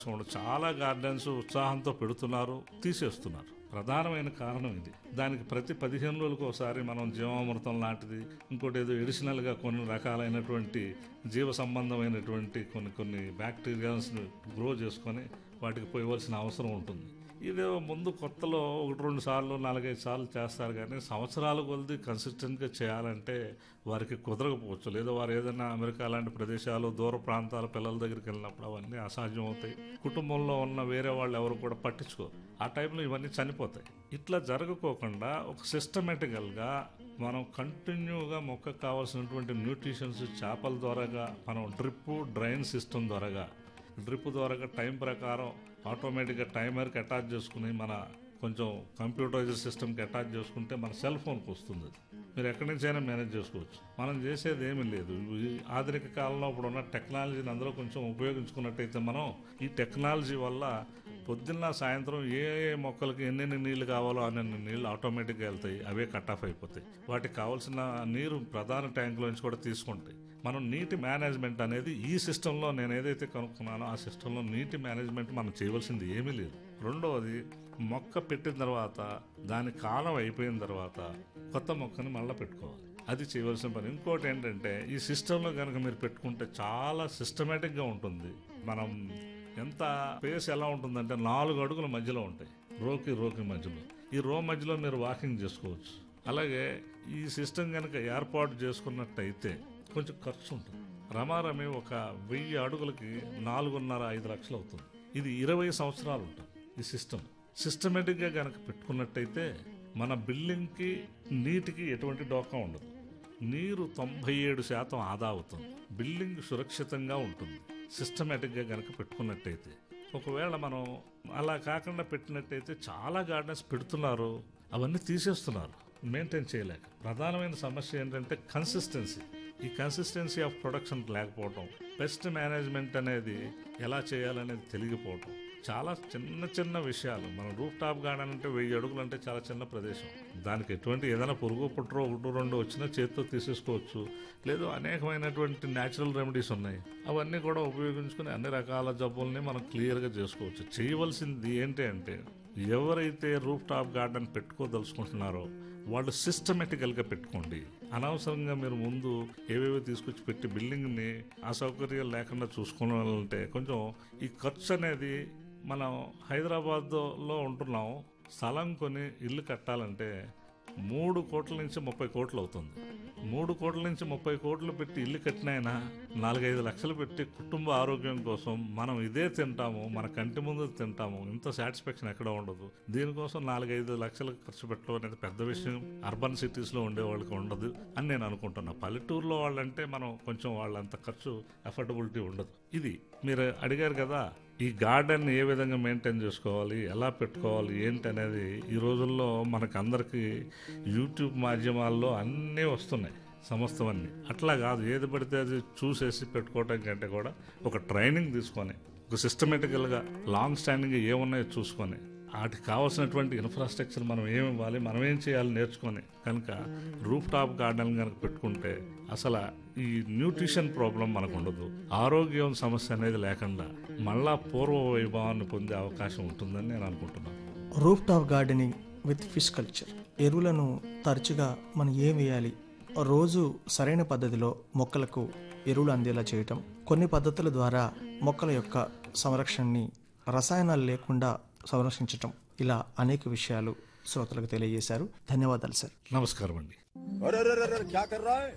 చూడండి చాలా గార్డెన్స్ ఉత్సాహంతో పెడుతున్నారు తీసేస్తున్నారు ప్రధానమైన కారణం ఇది దానికి ప్రతి పదిహేను రోజులకు ఒకసారి మనం జీవామృతం లాంటిది ఇంకోటి ఏదో ఎడిషనల్గా కొన్ని రకాలైనటువంటి జీవ సంబంధమైనటువంటి కొన్ని కొన్ని బ్యాక్టీరియాస్ని గ్రో చేసుకొని వాటికి పోయవలసిన అవసరం ఉంటుంది ఇదే ముందు కొత్తలో ఒకటి రెండు సార్లు నాలుగైదు సార్లు చేస్తారు కానీ సంవత్సరాల కొలది కన్సిస్టెంట్గా చేయాలంటే వారికి కుదరకపోవచ్చు లేదా వారు ఏదైనా అమెరికా లాంటి ప్రదేశాలు దూర ప్రాంతాల పిల్లల దగ్గరికి వెళ్ళినప్పుడు అవన్నీ అసాధ్యం అవుతాయి కుటుంబంలో ఉన్న వేరే వాళ్ళు ఎవరు కూడా పట్టించుకోరు ఆ టైంలో ఇవన్నీ చనిపోతాయి ఇట్లా జరగకోకుండా ఒక సిస్టమేటికల్గా మనం కంటిన్యూగా మొక్కకు కావాల్సినటువంటి న్యూట్రిషన్స్ చేపల ద్వారాగా మనం డ్రిప్ డ్రైన్ సిస్టమ్ ద్వారాగా డ్రిప్ ద్వారా టైం ప్రకారం ఆటోమేటిక్గా టైమర్కి అటాచ్ చేసుకుని మన కొంచెం కంప్యూటరైజ్ సిస్టమ్కి అటాచ్ చేసుకుంటే మన సెల్ ఫోన్కి వస్తుంది అది మీరు ఎక్కడి నుంచైనా మేనేజ్ చేసుకోవచ్చు మనం చేసేది ఏమీ లేదు ఈ ఆధునిక కాలంలో ఇప్పుడు ఉన్న టెక్నాలజీని అందరూ కొంచెం ఉపయోగించుకున్నట్టయితే మనం ఈ టెక్నాలజీ వల్ల పొద్దున్న సాయంత్రం ఏ ఏ మొక్కలకి ఎన్నెన్ని నీళ్లు కావాలో అన్ని నీళ్లు ఆటోమేటిక్గా వెళ్తాయి అవే కట్ ఆఫ్ అయిపోతాయి వాటికి కావాల్సిన నీరు ప్రధాన ట్యాంకులోంచి కూడా తీసుకుంటాయి మనం నీటి మేనేజ్మెంట్ అనేది ఈ సిస్టంలో నేను ఏదైతే కనుక్కున్నానో ఆ సిస్టంలో నీటి మేనేజ్మెంట్ మనం చేయవలసింది ఏమీ లేదు రెండవది మొక్క పెట్టిన తర్వాత దాని కాలం అయిపోయిన తర్వాత కొత్త మొక్కని మళ్ళీ పెట్టుకోవాలి అది చేయవలసిన పని ఇంకోటి ఏంటంటే ఈ సిస్టంలో కనుక మీరు పెట్టుకుంటే చాలా సిస్టమేటిక్గా ఉంటుంది మనం ఎంత స్పేస్ ఎలా ఉంటుందంటే నాలుగు అడుగుల మధ్యలో ఉంటాయి రోకి రోకి మధ్యలో ఈ రో మధ్యలో మీరు వాకింగ్ చేసుకోవచ్చు అలాగే ఈ సిస్టమ్ కనుక ఏర్పాటు చేసుకున్నట్టయితే కొంచెం ఖర్చు ఉంటుంది రమారమి ఒక వెయ్యి అడుగులకి నాలుగున్నర ఐదు లక్షలు అవుతుంది ఇది ఇరవై సంవత్సరాలు ఉంటుంది ఈ సిస్టమ్ సిస్టమేటిక్గా కనుక పెట్టుకున్నట్టయితే మన బిల్డింగ్కి నీటికి ఎటువంటి డోకా ఉండదు నీరు తొంభై ఏడు శాతం ఆదా అవుతుంది బిల్డింగ్ సురక్షితంగా ఉంటుంది సిస్టమేటిక్గా కనుక పెట్టుకున్నట్టయితే ఒకవేళ మనం అలా కాకుండా పెట్టినట్టయితే చాలా గార్డెన్స్ పెడుతున్నారు అవన్నీ తీసేస్తున్నారు మెయింటైన్ చేయలేక ప్రధానమైన సమస్య ఏంటంటే కన్సిస్టెన్సీ ఈ కన్సిస్టెన్సీ ఆఫ్ ప్రొడక్షన్ లేకపోవటం పెస్ట్ మేనేజ్మెంట్ అనేది ఎలా చేయాలనేది తెలియకపోవటం చాలా చిన్న చిన్న విషయాలు మన రూఫ్ టాప్ గార్డెన్ అంటే వెయ్యి అడుగులు అంటే చాలా చిన్న ప్రదేశం దానికి ఎటువంటి ఏదైనా పురుగు పుట్రో ఒకటి రెండు వచ్చినా చేతితో తీసేసుకోవచ్చు లేదు అనేకమైనటువంటి న్యాచురల్ రెమెడీస్ ఉన్నాయి అవన్నీ కూడా ఉపయోగించుకుని అన్ని రకాల జబ్బుల్ని మనం క్లియర్గా చేసుకోవచ్చు చేయవలసింది ఏంటి అంటే ఎవరైతే రూఫ్ టాప్ గార్డెన్ పెట్టుకోదలుచుకుంటున్నారో వాళ్ళు సిస్టమేటికల్గా పెట్టుకోండి అనవసరంగా మీరు ముందు ఏవేవో తీసుకొచ్చి పెట్టి బిల్డింగ్ని అసౌకర్యాలు లేకుండా చూసుకోవాలంటే కొంచెం ఈ ఖర్చు అనేది మనం హైదరాబాద్లో ఉంటున్నాం స్థలం కొని ఇల్లు కట్టాలంటే మూడు కోట్ల నుంచి ముప్పై కోట్లు అవుతుంది మూడు కోట్ల నుంచి ముప్పై కోట్లు పెట్టి ఇల్లు కట్టినైనా నాలుగైదు లక్షలు పెట్టి కుటుంబ ఆరోగ్యం కోసం మనం ఇదే తింటాము మన కంటి ముందు తింటాము ఇంత సాటిస్ఫాక్షన్ ఎక్కడ ఉండదు దీనికోసం నాలుగైదు లక్షలు ఖర్చు పెట్టడం అనేది పెద్ద విషయం అర్బన్ సిటీస్లో ఉండే వాళ్ళకి ఉండదు అని నేను అనుకుంటున్నా పల్లెటూరులో వాళ్ళంటే మనం కొంచెం వాళ్ళంత ఖర్చు అఫోర్డబిలిటీ ఉండదు ఇది మీరు అడిగారు కదా ఈ గార్డెన్ ఏ విధంగా మెయింటైన్ చేసుకోవాలి ఎలా పెట్టుకోవాలి ఏంటి అనేది ఈ రోజుల్లో మనకు అందరికీ యూట్యూబ్ మాధ్యమాల్లో అన్నీ వస్తున్నాయి సమస్తమన్నీ అట్లా కాదు ఏది పడితే అది చూసేసి పెట్టుకోవటం కంటే కూడా ఒక ట్రైనింగ్ తీసుకొని ఒక సిస్టమేటికల్గా లాంగ్ స్టాండింగ్ ఏమున్నాయో చూసుకొని వాటికి కావాల్సినటువంటి ఇన్ఫ్రాస్ట్రక్చర్ మనం ఏమి ఇవ్వాలి మనం ఏం చేయాలి నేర్చుకొని కనుక రూఫ్ టాప్ గార్డెన్ కనుక పెట్టుకుంటే అసలు ఈ న్యూట్రిషన్ ప్రాబ్లం మనకు ఉండదు ఆరోగ్యం సమస్య అనేది లేకుండా మళ్ళా పూర్వ వైభవాన్ని పొందే అవకాశం ఉంటుందని నేను అనుకుంటున్నాను roof top gardening with fish culture ఎరువులను తరచుగా మనం ఏం వేయాలి రోజు సరైన పద్ధతిలో మొక్కలకు ఎరువులు అందేలా చేయటం కొన్ని పద్ధతుల ద్వారా మొక్కల యొక్క సంరక్షణని రసాయనాలు లేకుండా సంరక్షించటం ఇలా అనేక విషయాలు శ్రోతలకు తెలియజేశారు ధన్యవాదాలు సార్ నమస్కారం అండి अरे अरे अरे अरे, क्या कर रहा है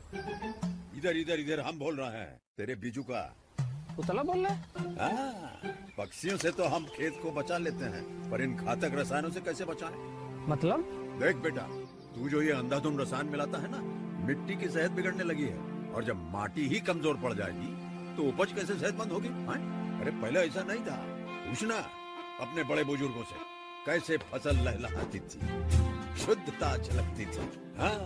इधर इधर इधर हम बोल रहे हैं तेरे बीजू का उतला बोल रहा है हाँ, पक्षियों से तो हम खेत को बचा लेते हैं पर इन घातक रसायनों से कैसे बचाएं? मतलब देख बेटा तू जो ये अंधाधुंध रसायन मिलाता है ना मिट्टी की सेहत बिगड़ने लगी है और जब माटी ही कमजोर पड़ जाएगी तो उपज कैसे सेहतमंद होगी हाँ? अरे पहले ऐसा नहीं था पूछना अपने बड़े बुजुर्गों से कैसे फसल लहलहाती थी शुद्धता झलकती थी हाँ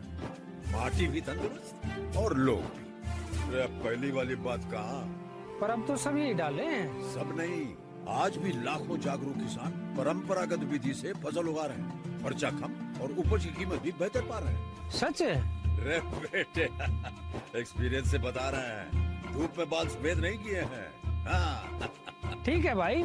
माटी भी तंदुरुस्त और लोग भी अरे अब पहली वाली बात कहाँ पर अब तो सभी डाले हैं सब नहीं आज भी लाखों जागरूक किसान परंपरागत विधि से फसल उगा रहे हैं खर्चा कम और उपज की कीमत भी बेहतर पा रहे हैं सच है रे बेटे एक्सपीरियंस से बता रहे हैं धूप में बाल सफेद नहीं किए हैं हाँ ठीक है भाई